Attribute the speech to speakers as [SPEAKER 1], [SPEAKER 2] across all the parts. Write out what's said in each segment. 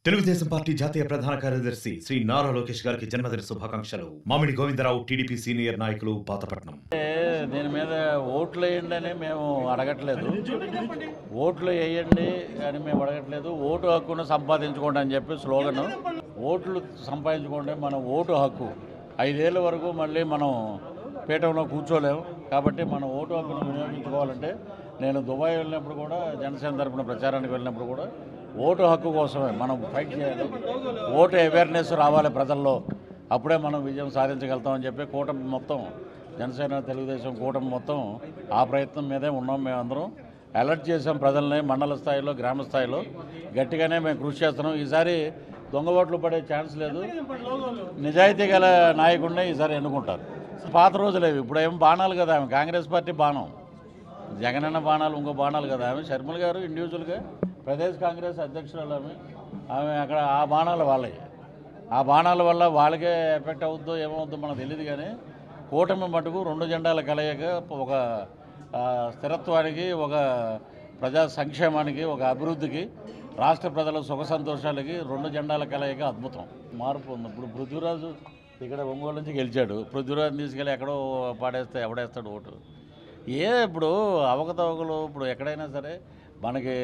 [SPEAKER 1] Telugu Desam party జాతీయ ప్రధాన కార్యదర్శి శ్రీ నారా లోకేష్ గారికి జన్మదిన శుభాకాంక్షలు మామిడి గోవిందరావు టీడీపీ సీనియర్ నాయకులు పాతపట్నం
[SPEAKER 2] దీని మీద ఓట్లు వేయండి అని మేము అడగట్లేదు ఓట్లు వేయండి అని మేము అడగట్లేదు ఓటు హక్కును సంపాదించుకోండి అని చెప్పి స్లోగన్ ఓట్లు సంపాదించుకోండి మన ఓటు హక్కు ఐదేళ్ళ వరకు మళ్ళీ మనం పీఠంలో కూర్చోలేము కాబట్టి మన ఓటు హక్కును వినియోగించుకోవాలంటే నేను దుబాయ్ వెళ్ళినప్పుడు కూడా జనసేన తరపున ప్రచారానికి వెళ్ళినప్పుడు కూడా ఓటు హక్కు కోసమే మనం ఫైట్ చేయాలి ఓటు అవేర్నెస్ రావాలి ప్రజల్లో అప్పుడే మనం విజయం సాధించగలుగుతామని చెప్పి కూటమి మొత్తం జనసేన తెలుగుదేశం కూటమి మొత్తం ఆ ప్రయత్నం మీదే ఉన్నాం మేమందరం అలర్ట్ చేసాం ప్రజల్ని మండల స్థాయిలో గ్రామ స్థాయిలో గట్టిగానే మేము కృషి చేస్తున్నాం ఈసారి దొంగ ఓట్లు పడే ఛాన్స్ లేదు నిజాయితీ గల నాయకుడినే ఈసారి ఎన్నుకుంటారు పాత రోజులేవి ఇప్పుడు ఏం బాణాలు కదా ఆమె కాంగ్రెస్ పార్టీ బాణం జగనన్న బాణాలు ఇంకో బాణాలు కదా ఆమె శర్మల గారు ఇండివిజువల్గా ప్రదేశ్ కాంగ్రెస్ అధ్యక్షురాలు ఆమె ఆమె అక్కడ ఆ బాణాలు వాళ్ళవి ఆ బాణాల వల్ల వాళ్ళకే ఎఫెక్ట్ అవుద్దో ఏమవుద్దో మనకు తెలియదు కానీ కూటమి మటుకు రెండు జెండాల కలయిక ఒక ఆ, స్థిరత్వానికి ఒక ప్రజా సంక్షేమానికి ఒక అభివృద్ధికి రాష్ట్ర ప్రజల సుఖ సంతోషాలకి రెండు జెండాల కలయిక అద్భుతం మార్పు ఉంది ఇప్పుడు పృథ్వీరాజు ఇక్కడ ఒంగోలు నుంచి గెలిచాడు పృథ్వీరాజుని తీసుకెళ్ళి ఎక్కడో పాడేస్తే ఎవడేస్తాడు ఓటు ఏ ఇప్పుడు అవకతవకలు ఇప్పుడు ఎక్కడైనా సరే మనకి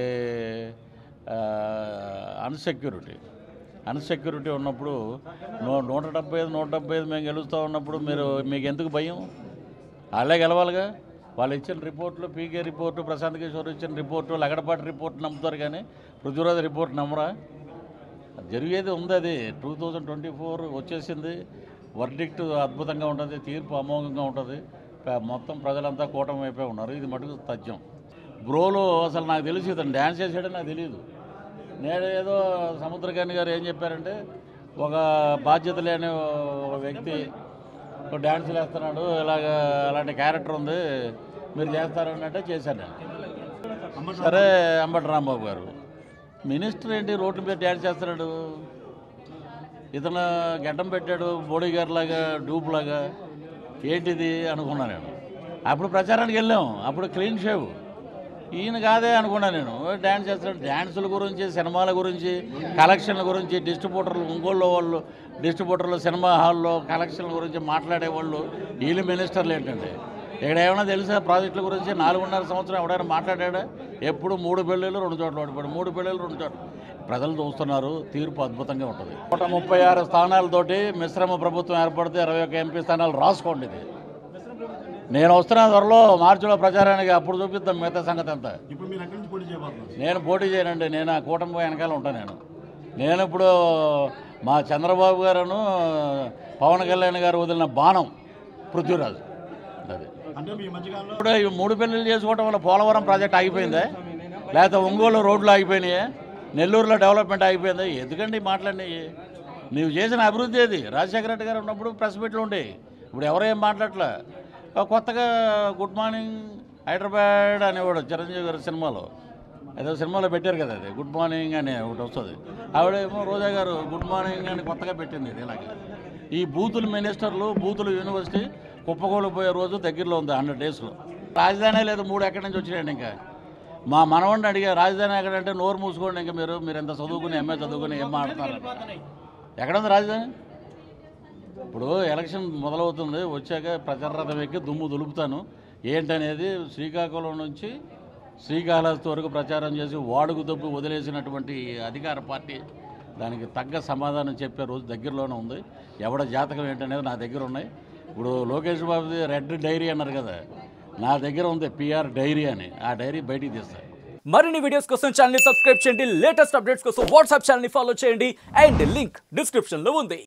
[SPEAKER 2] అన్సెక్యూరిటీ అన్సెక్యూరిటీ ఉన్నప్పుడు నూ నూట డెబ్బై ఐదు నూట డెబ్బై ఐదు మేము గెలుస్తూ ఉన్నప్పుడు మీరు మీకు ఎందుకు భయం వాళ్ళే గెలవాలిగా వాళ్ళు ఇచ్చిన రిపోర్ట్లు పీకే రిపోర్టు ప్రశాంత్ కిషోర్ ఇచ్చిన రిపోర్టు లగడపాటి రిపోర్ట్ నమ్ముతారు కానీ పృథ్వీరాజ్ రిపోర్ట్ నమ్మరా జరిగేది ఉంది అది టూ థౌజండ్ ట్వంటీ ఫోర్ వచ్చేసింది వర్డిక్ట్ అద్భుతంగా ఉంటుంది తీర్పు అమోఘంగా ఉంటుంది ప- మొత్తం ప్రజలంతా కూటమి అయిపోయి ఉన్నారు ఇది మటుకు తథ్యం బ్రోలో అసలు నాకు తెలిసి ఇతను డ్యాన్స్ చేసాడని నాకు తెలియదు నేను ఏదో సముద్రకాని గారు ఏం చెప్పారంటే ఒక బాధ్యత లేని ఒక వ్యక్తి ఒక డ్యాన్స్ వేస్తున్నాడు ఇలాగ అలాంటి క్యారెక్టర్ ఉంది మీరు చేస్తారన్నట్టే చేశాను నేను సరే అంబటి రాంబాబు గారు మినిస్టర్ ఏంటి రోడ్డు మీద డ్యాన్స్ చేస్తున్నాడు ఇతను గడ్డం పెట్టాడు బోడీ గారు లాగా డూప్ లాగా ఏంటిది అనుకున్నాను నేను అప్పుడు ప్రచారానికి వెళ్ళాం అప్పుడు క్లీన్ షేవ్ ఈయన కాదే అనుకున్నాను నేను డ్యాన్స్ చేస్తాడు డ్యాన్సుల గురించి సినిమాల గురించి కలెక్షన్ల గురించి డిస్ట్రిబ్యూటర్లు ఒంగోలు వాళ్ళు డిస్ట్రిబ్యూటర్లు సినిమా హాల్లో కలెక్షన్ల గురించి మాట్లాడేవాళ్ళు వీళ్ళు మినిస్టర్లు ఏంటండి ఇక్కడ ఏమైనా తెలుసా ప్రాజెక్టుల గురించి నాలుగున్నర సంవత్సరం ఎవడైనా మాట్లాడాడా ఎప్పుడు మూడు పెళ్ళిళ్ళు రెండు చోట్ల ఓడిపోయాడు మూడు పెళ్ళిళ్ళు రెండు చోట్ల ప్రజలు చూస్తున్నారు తీర్పు అద్భుతంగా ఉంటుంది నూట ముప్పై ఆరు స్థానాలతోటి మిశ్రమ ప్రభుత్వం ఏర్పడితే ఇరవై ఒక్క ఎంపీ స్థానాలు రాసుకోండి ఇది నేను వస్తున్న త్వరలో మార్చిలో ప్రచారానికి అప్పుడు చూపిద్దాం మిగతా సంగతి అంతా
[SPEAKER 3] ఇప్పుడు మీరు ఎక్కడి నుంచి పోటీ చేయబోతున్నారు
[SPEAKER 2] నేను పోటీ చేయనండి నేను ఆ కూటమి వెనకాల ఉంటాను నేను నేను ఇప్పుడు మా చంద్రబాబు గారును పవన్ కళ్యాణ్ గారు వదిలిన బాణం పృథ్వీరాజు అది
[SPEAKER 3] అంటే మీ మధ్యకాలంలో
[SPEAKER 2] ఇప్పుడు ఈ మూడు పెళ్ళిళ్ళు చేసుకోవడం వల్ల పోలవరం ప్రాజెక్ట్ ఆగిపోయిందా లేకపోతే ఒంగోలు రోడ్లు ఆగిపోయినాయా నెల్లూరులో డెవలప్మెంట్ ఆగిపోయిందా ఎందుకండి మాట్లాడినాయి నీవు చేసిన అభివృద్ధి ఏది రాజశేఖర రెడ్డి గారు ఉన్నప్పుడు ప్రెస్ మీట్లు ఉండేవి ఇప్పుడు ఎవరేం మాట్లాడలే ఆ కొత్తగా గుడ్ మార్నింగ్ హైదరాబాద్ అనేవాడు చిరంజీవి గారి సినిమాలో ఏదో సినిమాలో పెట్టారు కదా అది గుడ్ మార్నింగ్ అని ఒకటి వస్తుంది ఆవిడేమో రోజా గారు గుడ్ మార్నింగ్ అని కొత్తగా పెట్టింది ఇది ఇలాగే ఈ బూతుల మినిస్టర్లు బూతుల యూనివర్సిటీ కుప్పకూలిపోయే రోజు దగ్గరలో ఉంది హండ్రెడ్ డేస్లో రాజధాని లేదు మూడు ఎక్కడి నుంచి వచ్చినాయండి ఇంకా మా మనవాడిని అడిగా రాజధాని ఎక్కడంటే నోరు మూసుకోండి ఇంకా మీరు మీరు ఎంత చదువుకుని ఎంఏ చదువుకుని ఏం మాట్లాడతారు ఎక్కడ ఉంది రాజధాని ఇప్పుడు ఎలక్షన్ మొదలవుతుంది వచ్చాక ప్రచార రథం ఎక్కి దుమ్ము దులుపుతాను ఏంటనేది శ్రీకాకుళం నుంచి శ్రీకాళహస్తి వరకు ప్రచారం చేసి వాడుకు దొబ్బు వదిలేసినటువంటి ఈ అధికార పార్టీ దానికి తగ్గ సమాధానం చెప్పే రోజు దగ్గరలోనే ఉంది ఎవడ జాతకం ఏంటనేది నా దగ్గర ఉన్నాయి ఇప్పుడు లోకేష్ బాబుది రెడ్ డైరీ అన్నారు కదా నా దగ్గర ఉంది పిఆర్ డైరీ అని ఆ డైరీ బయటికి తీస్తాను
[SPEAKER 4] మరిన్ని వీడియోస్ కోసం ఛానల్ ని సబ్స్క్రైబ్ చేయండి లేటెస్ట్ అప్డేట్స్ కోసం వాట్సాప్ ఛానల్ ని ఫాలో చేయండి అండ్ లింక్ డిస్క్రిప్షన్ లో ఉంది